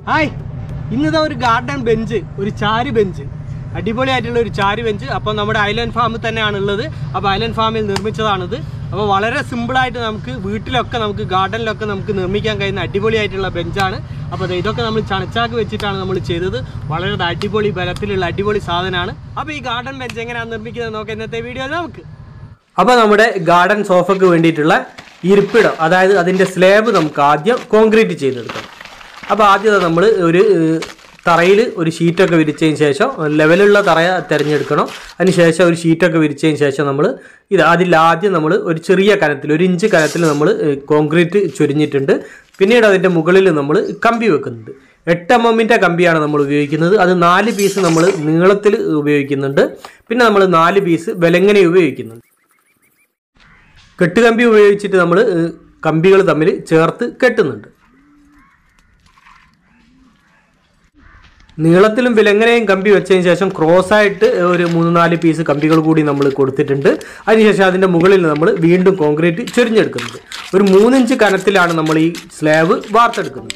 Hi ഇന്നത്തെ ഒരു garden bench ഒരു ചാരി ബെഞ്ച് അടിപൊളിയായിട്ടുള്ള ഒരു ചാരി ബെഞ്ച് അപ്പോൾ നമ്മുടെ ഐലൻഡ് ഫാമിൽ തന്നെയാണ് ഉള്ളത് അപ്പോൾ ഐലൻഡ് ഫാമിൽ നിർമ്മിച്ചതാണിത് അപ്പോൾ വളരെ സിമ്പിളായിട്ട് നമുക്ക് വീട്ടിലൊക്കെ നമുക്ക് ഗാർഡനിലൊക്കെ നമുക്ക് നിർമ്മിക്കാൻ കഴിയുന്ന അടിപൊളിയായിട്ടുള്ള ബെഞ്ചാണ് അപ്പോൾ ദേ ഇതൊക്കെ നമ്മൾ ചണച്ചാക്ക് വെച്ചിട്ടാണ് നമ്മൾ ചെയ്തത് വളരെ അടിപൊളി ബലത്തിലുള്ള അടിപൊളി സാധനമാണ് അപ്പോൾ ഈ ഗാർഡൻ ബെഞ്ച് എങ്ങനെയാണ് നിർമ്മിക്കുന്നത് നോക്കാം ഇന്നത്തെ വീഡിയോയിൽ നമുക്ക് അപ്പോൾ നമ്മുടെ ഗാർഡൻ സോഫയ്ക്ക് വേണ്ടിയിട്ടുള്ള ഇരിപ്പിടം അതായത് അതിൻ്റെ സ്ലാബ് നമുക്ക് ആദ്യം കോൺക്രീറ്റ് ചെയ്തെടുക്കണം അപ്പോൾ ആദ്യം നമ്മൾ ഒരു തറയിൽ ഒരു ഷീറ്റൊക്കെ വിരിച്ചതിന് ശേഷം ലെവലുള്ള തറ തിരഞ്ഞെടുക്കണം അതിന് ശേഷം ഒരു ഷീറ്റൊക്കെ വിരിച്ചതിന് ശേഷം നമ്മൾ ഇത് അതിൽ ആദ്യം നമ്മൾ ഒരു ചെറിയ കനത്തിൽ ഒരു ഇഞ്ച് കനത്തിൽ നമ്മൾ കോൺക്രീറ്റ് ചൊരിഞ്ഞിട്ടുണ്ട് പിന്നീട് അതിൻ്റെ മുകളിൽ നമ്മൾ കമ്പി വെക്കുന്നുണ്ട് എട്ട് എം എമ്മിൻ്റെ കമ്പിയാണ് നമ്മൾ ഉപയോഗിക്കുന്നത് അത് നാല് പീസ് നമ്മൾ നീളത്തിൽ ഉപയോഗിക്കുന്നുണ്ട് പിന്നെ നമ്മൾ നാല് പീസ് വിലങ്ങനെ ഉപയോഗിക്കുന്നുണ്ട് കെട്ടുകമ്പി ഉപയോഗിച്ചിട്ട് നമ്മൾ കമ്പികൾ തമ്മിൽ ചേർത്ത് കെട്ടുന്നുണ്ട് നീളത്തിലും വിലങ്ങനെയും കമ്പി വെച്ചതിന് ശേഷം ക്രോസ് ആയിട്ട് ഒരു മൂന്ന് നാല് പീസ് കമ്പികൾ കൂടി നമ്മൾ കൊടുത്തിട്ടുണ്ട് അതിനുശേഷം അതിൻ്റെ മുകളിൽ നമ്മൾ വീണ്ടും കോൺക്രീറ്റ് ചൊരിഞ്ഞെടുക്കുന്നുണ്ട് ഒരു മൂന്നിഞ്ച് കനത്തിലാണ് നമ്മൾ ഈ സ്ലാബ് വാർത്തെടുക്കുന്നത്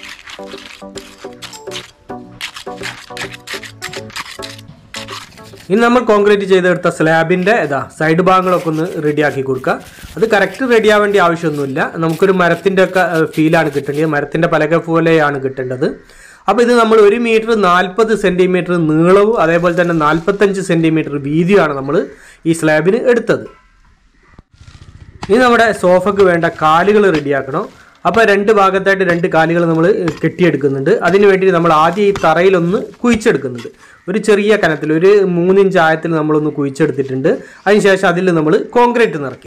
ഇനി നമ്മൾ കോൺക്രീറ്റ് ചെയ്തെടുത്ത സ്ലാബിൻ്റെ ഇതാ സൈഡ് ഭാഗങ്ങളൊക്കെ ഒന്ന് റെഡിയാക്കി കൊടുക്കുക അത് കറക്റ്റ് റെഡി ആവേണ്ട ആവശ്യമൊന്നുമില്ല നമുക്കൊരു മരത്തിൻ്റെ ഒക്കെ ഫീലാണ് കിട്ടേണ്ടത് മരത്തിൻ്റെ പലക പോലെയാണ് കിട്ടേണ്ടത് അപ്പോൾ ഇത് നമ്മൾ ഒരു മീറ്റർ നാൽപ്പത് സെൻറ്റിമീറ്റർ നീളവും അതേപോലെ തന്നെ നാൽപ്പത്തഞ്ച് സെൻറ്റിമീറ്റർ വീതിയുമാണ് നമ്മൾ ഈ സ്ലാബിന് എടുത്തത് ഇനി നമ്മുടെ സോഫയ്ക്ക് വേണ്ട കാലുകൾ റെഡിയാക്കണം അപ്പോൾ രണ്ട് ഭാഗത്തായിട്ട് രണ്ട് കാലുകൾ നമ്മൾ കെട്ടിയെടുക്കുന്നുണ്ട് അതിന് വേണ്ടി നമ്മൾ ആദ്യം ഈ തറയിലൊന്ന് കുഴിച്ചെടുക്കുന്നുണ്ട് ഒരു ചെറിയ കനത്തിൽ ഒരു മൂന്നിഞ്ച് ആയത്തിൽ നമ്മളൊന്ന് കുഴിച്ചെടുത്തിട്ടുണ്ട് അതിനുശേഷം അതിൽ നമ്മൾ കോൺക്രീറ്റ് നിറയ്ക്കും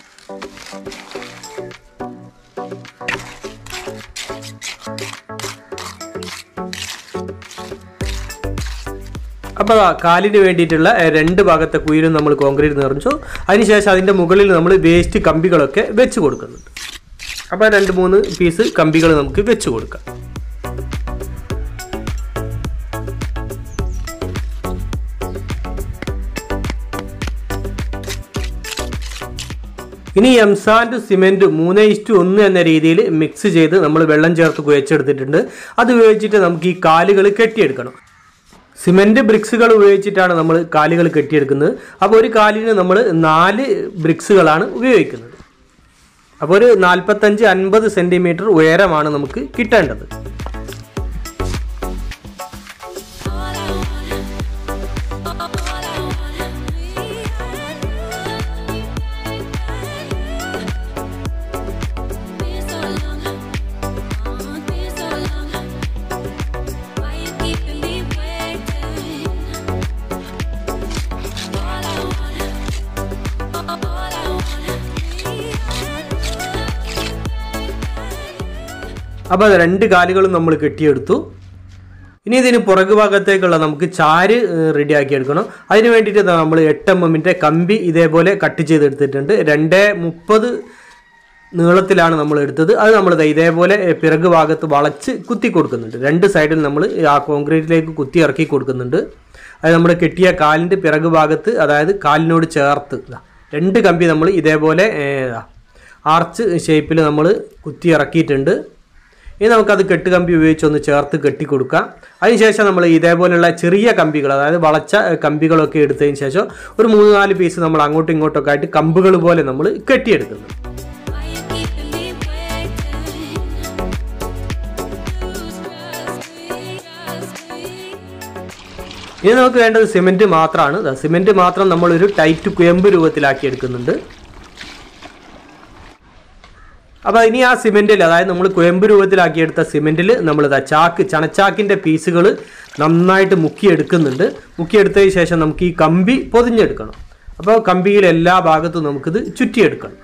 അപ്പോൾ കാലിന് വേണ്ടിയിട്ടുള്ള രണ്ട് ഭാഗത്തെ കുയിലും നമ്മൾ കോൺക്രീറ്റ് നിറച്ചു അതിനുശേഷം അതിൻ്റെ മുകളിൽ നമ്മൾ വേസ്റ്റ് കമ്പികളൊക്കെ വെച്ച് കൊടുക്കുന്നുണ്ട് അപ്പോൾ രണ്ട് മൂന്ന് പീസ് കമ്പികൾ നമുക്ക് വെച്ച് കൊടുക്കാം ഇനി എംസാൻഡ് സിമെൻറ്റ് മൂന്ന് ഇസ്റ്റു ഒന്ന് എന്ന രീതിയിൽ മിക്സ് ചെയ്ത് നമ്മൾ വെള്ളം ചേർത്ത് കുഴച്ചെടുത്തിട്ടുണ്ട് അത് ഉപയോഗിച്ചിട്ട് നമുക്ക് ഈ കാലുകൾ കെട്ടിയെടുക്കണം സിമെൻറ്റ് ബ്രിക്സുകൾ ഉപയോഗിച്ചിട്ടാണ് നമ്മൾ കാലുകൾ കെട്ടിയെടുക്കുന്നത് അപ്പോൾ ഒരു കാലിന് നമ്മൾ നാല് ബ്രിക്സുകളാണ് ഉപയോഗിക്കുന്നത് അപ്പോൾ ഒരു നാൽപ്പത്തഞ്ച് അൻപത് സെൻറ്റിമീറ്റർ ഉയരമാണ് നമുക്ക് കിട്ടേണ്ടത് അപ്പോൾ അത് രണ്ട് കാലുകളും നമ്മൾ കെട്ടിയെടുത്തു ഇനി ഇതിന് പുറകു ഭാഗത്തേക്കുള്ള നമുക്ക് ചാര് റെഡിയാക്കി എടുക്കണം അതിന് വേണ്ടിയിട്ട് നമ്മൾ എട്ട് എം എമ്മിൻ്റെ കമ്പി ഇതേപോലെ കട്ട് ചെയ്തെടുത്തിട്ടുണ്ട് രണ്ട് മുപ്പത് നീളത്തിലാണ് നമ്മൾ എടുത്തത് അത് നമ്മൾ ഇതേപോലെ പിറകു ഭാഗത്ത് വളച്ച് കുത്തി കൊടുക്കുന്നുണ്ട് രണ്ട് സൈഡിൽ നമ്മൾ ആ കോൺക്രീറ്റിലേക്ക് കുത്തി ഇറക്കി കൊടുക്കുന്നുണ്ട് അത് നമ്മൾ കെട്ടിയ കാലിൻ്റെ പിറകു ഭാഗത്ത് അതായത് കാലിനോട് ചേർത്ത് രണ്ട് കമ്പി നമ്മൾ ഇതേപോലെ ആർച്ച് ഷേപ്പിൽ നമ്മൾ കുത്തി ഇറക്കിയിട്ടുണ്ട് ഇനി നമുക്കത് കെട്ട് കമ്പി ഉപയോഗിച്ച് ഒന്ന് ചേർത്ത് കെട്ടിക്കൊടുക്കാം അതിനുശേഷം നമ്മൾ ഇതേപോലെയുള്ള ചെറിയ കമ്പികൾ അതായത് വളച്ച കമ്പികളൊക്കെ എടുത്തതിന് ശേഷം ഒരു മൂന്ന് നാല് പീസ് നമ്മൾ അങ്ങോട്ടും ഇങ്ങോട്ടൊക്കെ ആയിട്ട് കമ്പുകൾ പോലെ നമ്മൾ കെട്ടിയെടുക്കുന്നു ഇനി നമുക്ക് വേണ്ടത് സിമെൻറ്റ് മാത്രമാണ് സിമെൻറ്റ് മാത്രം നമ്മളൊരു ടൈറ്റ് കുയമ്പ് രൂപത്തിലാക്കി എടുക്കുന്നുണ്ട് അപ്പോൾ ഇനി ആ സിമെൻറ്റിൽ അതായത് നമ്മൾ കുയമ്പ് രൂപത്തിലാക്കിയെടുത്ത സിമെൻറ്റിൽ നമ്മൾ ചാക്ക് ചണച്ചാക്കിൻ്റെ പീസുകൾ നന്നായിട്ട് മുക്കിയെടുക്കുന്നുണ്ട് മുക്കിയെടുത്തതിന് ശേഷം നമുക്ക് ഈ കമ്പി പൊതിഞ്ഞെടുക്കണം അപ്പോൾ കമ്പിയിൽ എല്ലാ ഭാഗത്തും നമുക്കിത് ചുറ്റിയെടുക്കണം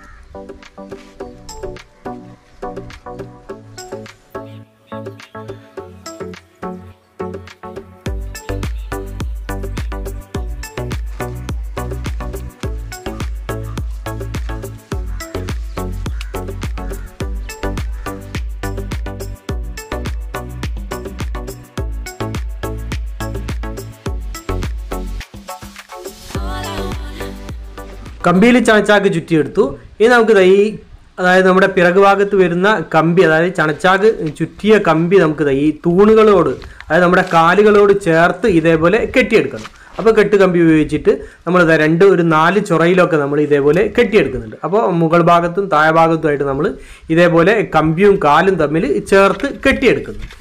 കമ്പിയിൽ ചാച്ചാക്ക് ചുറ്റിയെടുത്തു ഇനി നമുക്ക് ദാ ഈ അതായത് നമ്മുടെ പിറകു ഭാഗത്ത് വരുന്ന കമ്പി അതായത് ചണച്ചാക്ക് ചുറ്റിയ കമ്പി നമുക്ക് ദാ ഈ തൂണുകളോട് അതായത് നമ്മുടെ കാലുകളോട് ചേർത്ത് ഇതേപോലെ കെട്ടിയെടുക്കണം അപ്പോൾ കെട്ട് കമ്പി ഉപയോഗിച്ചിട്ട് നമ്മൾ ഇതാ രണ്ട് ഒരു നാല് ചുറയിലൊക്കെ നമ്മൾ ഇതേപോലെ കെട്ടിയെടുക്കുന്നുണ്ട് അപ്പോൾ മുകൾ ഭാഗത്തും താഴെ ഭാഗത്തുമായിട്ട് നമ്മൾ ഇതേപോലെ കമ്പിയും കാലും തമ്മിൽ ചേർത്ത് കെട്ടിയെടുക്കുന്നുണ്ട്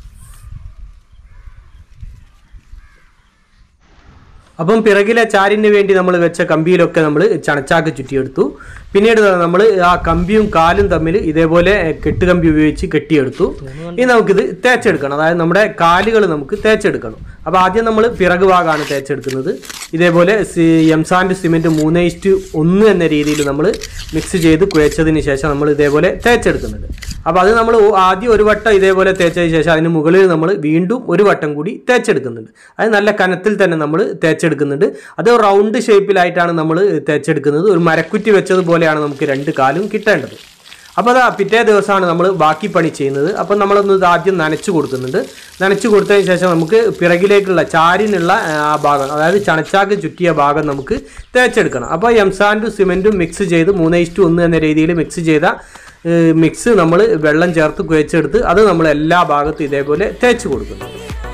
അപ്പം പിറകിലെ ചാരിന് വേണ്ടി നമ്മൾ വെച്ച കമ്പിയിലൊക്കെ നമ്മൾ ചണച്ചാക്ക് ചുറ്റിയെടുത്തു പിന്നീട് നമ്മൾ ആ കമ്പിയും കാലും തമ്മിൽ ഇതേപോലെ കെട്ടുകമ്പി ഉപയോഗിച്ച് കെട്ടിയെടുത്തു ഇനി നമുക്കിത് തേച്ചെടുക്കണം അതായത് നമ്മുടെ കാലുകൾ നമുക്ക് തേച്ചെടുക്കണം അപ്പോൾ ആദ്യം നമ്മൾ പിറകു ഭാഗമാണ് തേച്ചെടുക്കുന്നത് ഇതേപോലെ സി എംസാൻഡ് സിമെൻറ്റ് മൂന്ന് ഇസ്റ്റ് ഒന്ന് എന്ന രീതിയിൽ നമ്മൾ മിക്സ് ചെയ്ത് കുഴച്ചതിന് ശേഷം നമ്മൾ ഇതേപോലെ തേച്ചെടുക്കുന്നുണ്ട് അപ്പോൾ അത് നമ്മൾ ആദ്യം ഒരു വട്ടം ഇതേപോലെ തേച്ചതിന് ശേഷം അതിന് മുകളിൽ നമ്മൾ വീണ്ടും ഒരു വട്ടം കൂടി തേച്ചെടുക്കുന്നുണ്ട് അത് നല്ല കനത്തിൽ തന്നെ നമ്മൾ തേച്ചെടുക്കുന്നുണ്ട് അത് റൗണ്ട് ഷേപ്പിലായിട്ടാണ് നമ്മൾ തേച്ചെടുക്കുന്നത് ഒരു മരക്കുറ്റി വെച്ചതുപോലെയാണ് നമുക്ക് രണ്ട് കാലും കിട്ടേണ്ടത് അപ്പോൾ അതാ പിറ്റേ ദിവസമാണ് നമ്മൾ ബാക്കി പണി ചെയ്യുന്നത് അപ്പം നമ്മളൊന്ന് ഇത് ആദ്യം നനച്ചു കൊടുക്കുന്നുണ്ട് നനച്ചു കൊടുത്തതിന് ശേഷം നമുക്ക് പിറകിലേക്കുള്ള ചാരിനുള്ള ആ ഭാഗം അതായത് ചണച്ചാക്ക് ചുറ്റിയ ഭാഗം നമുക്ക് തേച്ചെടുക്കണം അപ്പോൾ എംസാൻഡും സിമെൻറ്റും മിക്സ് ചെയ്ത് മൂന്ന് ഇസ്റ്റു ഒന്ന് എന്ന രീതിയിൽ മിക്സ് ചെയ്ത ഏഹ്, മിക്സ് നമ്മൾ വെള്ളം ചേർത്ത് കുഴച്ചെടുത്ത് അത് നമ്മൾ എല്ലാ ഭാഗത്തും ഇതേപോലെ തേച്ച് കൊടുക്കുന്നു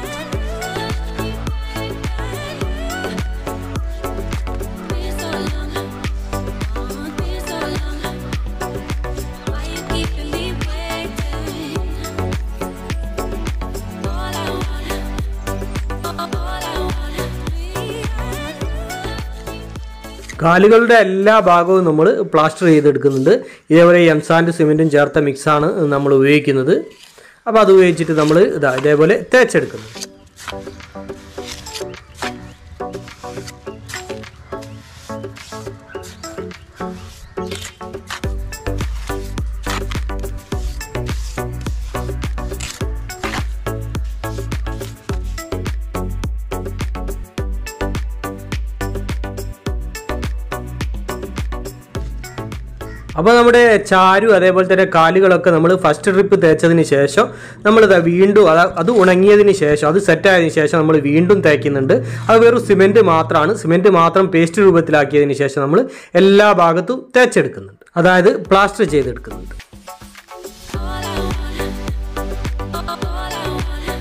Been so long, oh, been so long. Why you keeping me waiting? All I want, all I want, കാലുകളുടെ എല്ലാ ഭാഗവും നമ്മൾ പ്ലാസ്റ്റർ ചെയ്തെടുക്കുന്നുണ്ട് ഇതേപോലെ എംസാൻഡ് സിമെൻറ്റും ചേർത്ത മിക്സാണ് നമ്മൾ ഉപയോഗിക്കുന്നത് അപ്പോൾ അത് ഉപയോഗിച്ചിട്ട് നമ്മൾ ഇതാ ഇതേപോലെ തേച്ചെടുക്കുന്നു അപ്പോൾ നമ്മുടെ ചാരു അതേപോലെ തന്നെ കാലുകളൊക്കെ നമ്മൾ ഫസ്റ്റ് ട്രിപ്പ് തേച്ചതിന് ശേഷം നമ്മളിത് വീണ്ടും അത് അത് ഉണങ്ങിയതിന് ശേഷം അത് സെറ്റായതിനു ശേഷം നമ്മൾ വീണ്ടും തേക്കുന്നുണ്ട് അത് വെറും സിമെൻറ്റ് മാത്രമാണ് സിമെൻറ്റ് മാത്രം പേസ്റ്റ് രൂപത്തിലാക്കിയതിന് ശേഷം നമ്മൾ എല്ലാ ഭാഗത്തും തേച്ചെടുക്കുന്നുണ്ട് അതായത് പ്ലാസ്റ്റർ ചെയ്തെടുക്കുന്നുണ്ട് all I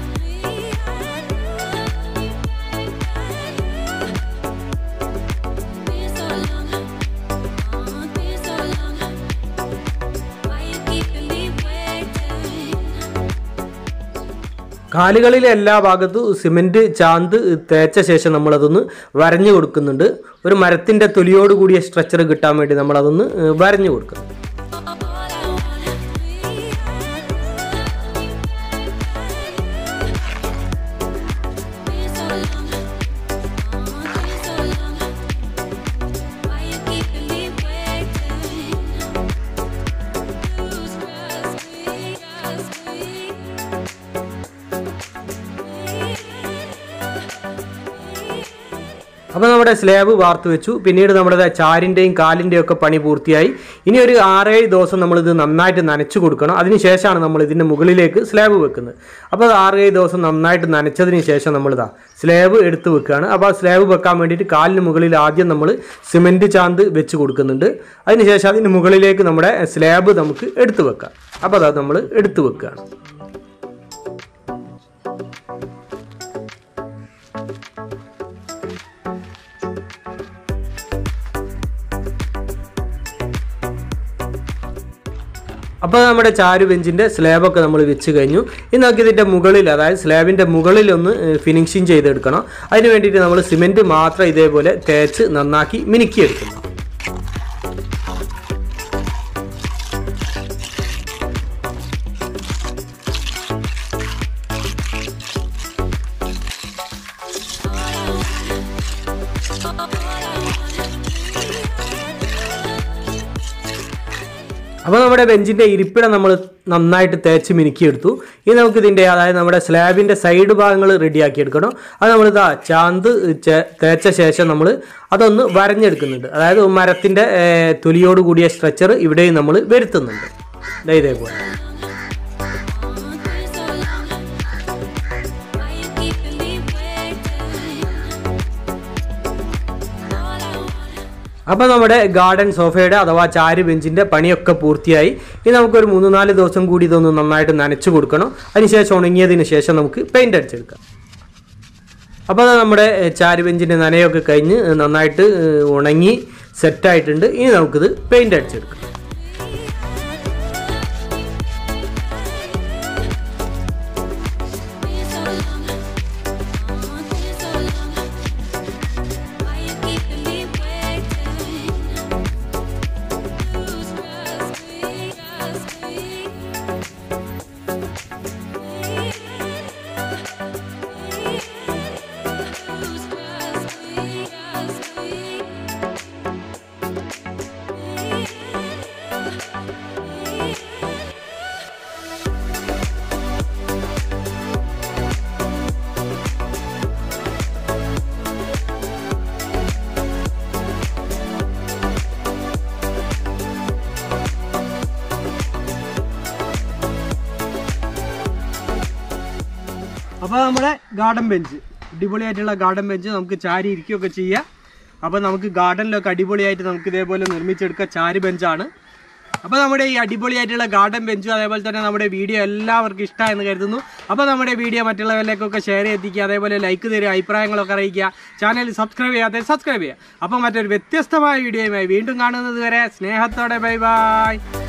want, been so long, oh, been so long. Why you keeping me waiting? കാലുകളിലെ എല്ലാ ഭാഗത്തും സിമെൻറ്റ് ചാന്ത് തേച്ച ശേഷം നമ്മളതൊന്ന് വരഞ്ഞു കൊടുക്കുന്നുണ്ട് ഒരു മരത്തിൻ്റെ തൊലിയോട് കൂടിയ സ്ട്രക്ചർ കിട്ടാൻ വേണ്ടി നമ്മളതൊന്ന് വരഞ്ഞു കൊടുക്കുന്നു Been so long, oh, been so long. Why you keeping me waiting? Lose trust me, trust me. അപ്പോൾ നമ്മുടെ സ്ലാബ് വാർത്ത് വെച്ചു പിന്നീട് നമ്മുടെ ചാരിൻ്റെയും കാലിൻ്റെയും ഒക്കെ പണി പൂർത്തിയായി ഇനി ഒരു ആറേഴ് ദിവസം നമ്മളിത് നന്നായിട്ട് നനച്ചു കൊടുക്കണം അതിനുശേഷമാണ് നമ്മൾ ഇതിൻ്റെ മുകളിലേക്ക് സ്ലാബ് വെക്കുന്നത് അപ്പോൾ അത് ആറേഴ് ദിവസം നന്നായിട്ട് നനച്ചതിന് ശേഷം നമ്മളിതാ സ്ലാബ് എടുത്ത് വെക്കുകയാണ് അപ്പോൾ ആ സ്ലാബ് വെക്കാൻ വേണ്ടിയിട്ട് കാലിന് മുകളിൽ ആദ്യം നമ്മൾ സിമെൻറ്റ് ചാന്ത് വെച്ച് കൊടുക്കുന്നുണ്ട് അതിനുശേഷം അതിന് മുകളിലേക്ക് നമ്മുടെ സ്ലാബ് നമുക്ക് എടുത്ത് വെക്കാം അപ്പോൾ അതാ നമ്മൾ എടുത്ത് വെക്കുകയാണ് അപ്പോൾ നമ്മുടെ ചാരു ബെഞ്ചിൻ്റെ സ്ലാബൊക്കെ നമ്മൾ വെച്ച് കഴിഞ്ഞു ഇനി നമുക്ക് ഇതിൻ്റെ മുകളിൽ അതായത് സ്ലാബിൻ്റെ മുകളിൽ ഒന്ന് ഫിനിഷിങ് ചെയ്തെടുക്കണം അതിന് വേണ്ടിയിട്ട് നമ്മൾ സിമെൻറ്റ് മാത്രം ഇതേപോലെ തേച്ച് നന്നാക്കി മിനുക്കിയെടുക്കുന്നു അപ്പോൾ നമ്മുടെ ബെഞ്ചിൻ്റെ ഇരിപ്പിടം നമ്മൾ നന്നായിട്ട് തേച്ച് മിനുക്കിയെടുത്തു ഇനി നമുക്ക് ഇതിൻ്റെ അതായത് നമ്മുടെ സ്ലാബിൻ്റെ സൈഡ് ഭാഗങ്ങൾ റെഡിയാക്കി എടുക്കണം അത് നമ്മൾ ഇതാ ചാന്ത് ചേ- തേച്ച ശേഷം നമ്മൾ അതൊന്ന് വരഞ്ഞെടുക്കുന്നുണ്ട് അതായത് മരത്തിൻ്റെ ഏർ, തൊലിയോട് കൂടിയ സ്ട്രക്ചർ ഇവിടെയും നമ്മൾ വരുത്തുന്നുണ്ട് ദേ ഇതേപോലെ Been so long. Why you keeping me waiting? All I want. അപ്പോൾ നമ്മുടെ ഗാർഡൻ സോഫയുടെ അഥവാ ചാര് ബെഞ്ചിൻ്റെ പണിയൊക്കെ പൂർത്തിയായി ഇനി നമുക്കൊരു മൂന്ന് നാല് ദിവസം കൂടി ഇതൊന്ന് നന്നായിട്ട് നനച്ച് കൊടുക്കണം അതിനുശേഷം ഉണങ്ങിയതിന് ശേഷം നമുക്ക് പെയിൻ്റ് അടിച്ചെടുക്കാം അപ്പോൾ അത് നമ്മുടെ ഏഹ്, ചാര് ബെഞ്ചിൻ്റെ നനയൊക്കെ കഴിഞ്ഞ് നന്നായിട്ട് ഏഹ്, ഉണങ്ങി സെറ്റായിട്ടുണ്ട് ഇനി നമുക്കിത് പെയിൻ്റ് അടിച്ചെടുക്കാം Been so long, oh, been so long. Why you keeping me waiting? Lose trust me, trust me. Lose trust me, trust me. അപ്പോൾ നമ്മുടെ ഗാർഡൻ ബെഞ്ച് അടിപൊളിയായിട്ടുള്ള ഗാർഡൻ ബെഞ്ച് നമുക്ക് ചാരി ഇരിക്കുകയൊക്കെ ചെയ്യാം അപ്പോൾ നമുക്ക് ഗാർഡനിലൊക്കെ അടിപൊളിയായിട്ട് നമുക്ക് ഇതേപോലെ നിർമ്മിച്ചെടുക്കുക ചാരി ബെഞ്ചാണ് അപ്പോൾ നമ്മുടെ ഈ അടിപൊളിയായിട്ടുള്ള ഗാർഡൻ ബെഞ്ചും അതേപോലെ തന്നെ നമ്മുടെ വീഡിയോ എല്ലാവർക്കും ഇഷ്ടമായെന്ന് കരുതുന്നു അപ്പോൾ നമ്മുടെ വീഡിയോ മറ്റുള്ളവരിലേക്കൊക്കെ ഷെയർ ചെയ്തെത്തിക്കുക അതേപോലെ ലൈക്ക് തരിക അഭിപ്രായങ്ങളൊക്കെ അറിയിക്കുക ചാനൽ സബ്സ്ക്രൈബ് ചെയ്യാതെ സബ്സ്ക്രൈബ് ചെയ്യുക അപ്പോൾ മറ്റൊരു വ്യത്യസ്തമായ വീഡിയോയുമായി വീണ്ടും കാണുന്നത് വരെ സ്നേഹത്തോടെ ബൈ ബൈ